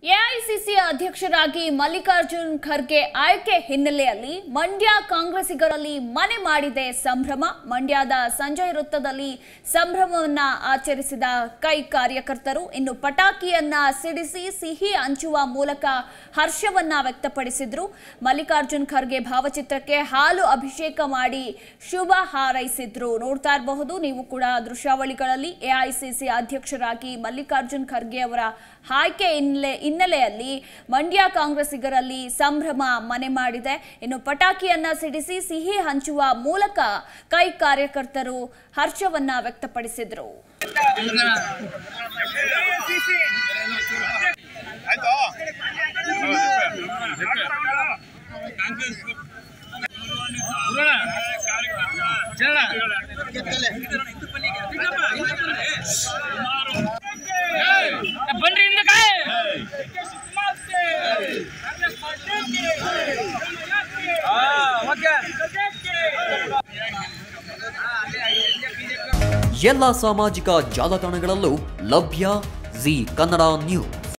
AICC ಅಧ್ಯಕ್ಷರಾಗಿ ಮಲ್ಲಿಕಾರ್ಜುನ್ ಖರ್ಗೆ ಆಯ್ಕೆ ಹಿನ್ನೆಲೆಯಲ್ಲಿ ಮಂಡ್ಯ ಕಾಂಗ್ರೆಸ್ಸಿಗರಲ್ಲಿ ಮನೆ ಮಾಡಿದೆ ಸಂಭ್ರಮ ಮಂಡ್ಯದ ಸಂಜಯ್ ವೃತ್ತದಲ್ಲಿ ಸಂಭ್ರಮವನ್ನ ಆಚರಿಸಿದ ಕೈ ಕಾರ್ಯಕರ್ತರು ಇನ್ನು ಪಟಾಕಿಯನ್ನ ಸಿಡಿಸಿ ಸಿಹಿ ಹಂಚುವ ಮೂಲಕ ಹರ್ಷವನ್ನ ವ್ಯಕ್ತಪಡಿಸಿದ್ರು ಮಲ್ಲಿಕಾರ್ಜುನ್ ಖರ್ಗೆ ಭಾವಚಿತ್ರಕ್ಕೆ ಹಾಲು ಅಭಿಷೇಕ ಮಾಡಿ ಶುಭ ಹಾರೈಸಿದ್ರು ನೋಡ್ತಾ ಇರಬಹುದು ನೀವು ಕೂಡ ದೃಶ್ಯಾವಳಿಗಳಲ್ಲಿ ಎಐಸಿಸಿ ಅಧ್ಯಕ್ಷರಾಗಿ ಮಲ್ಲಿಕಾರ್ಜುನ್ ಖರ್ಗೆ ಅವರ ಆಯ್ಕೆ ಹಿನ್ನೆಲೆ ಹಿನ್ನೆಲೆಯಲ್ಲಿ ಮಂಡ್ಯ ಕಾಂಗ್ರೆಸ್ಸಿಗರಲ್ಲಿ ಸಂಭ್ರಮ ಮನೆ ಮಾಡಿದೆ ಇನ್ನು ಪಟಾಕಿಯನ್ನ ಸಿಡಿಸಿ ಸಿಹಿ ಹಂಚುವ ಮೂಲಕ ಕೈ ಕಾರ್ಯಕರ್ತರು ಹರ್ಷವನ್ನ ವ್ಯಕ್ತಪಡಿಸಿದ್ರು ಆಯ್ತಾ ಬನ್ರಿ ಹಿಂದಕ್ಕೆ ಎಲ್ಲ ಸಾಮಾಜಿಕ ಜಾಲತಾಣಗಳಲ್ಲೂ ಲಭ್ಯ ಜಿ ಕನ್ನಡ ನ್ಯೂಸ್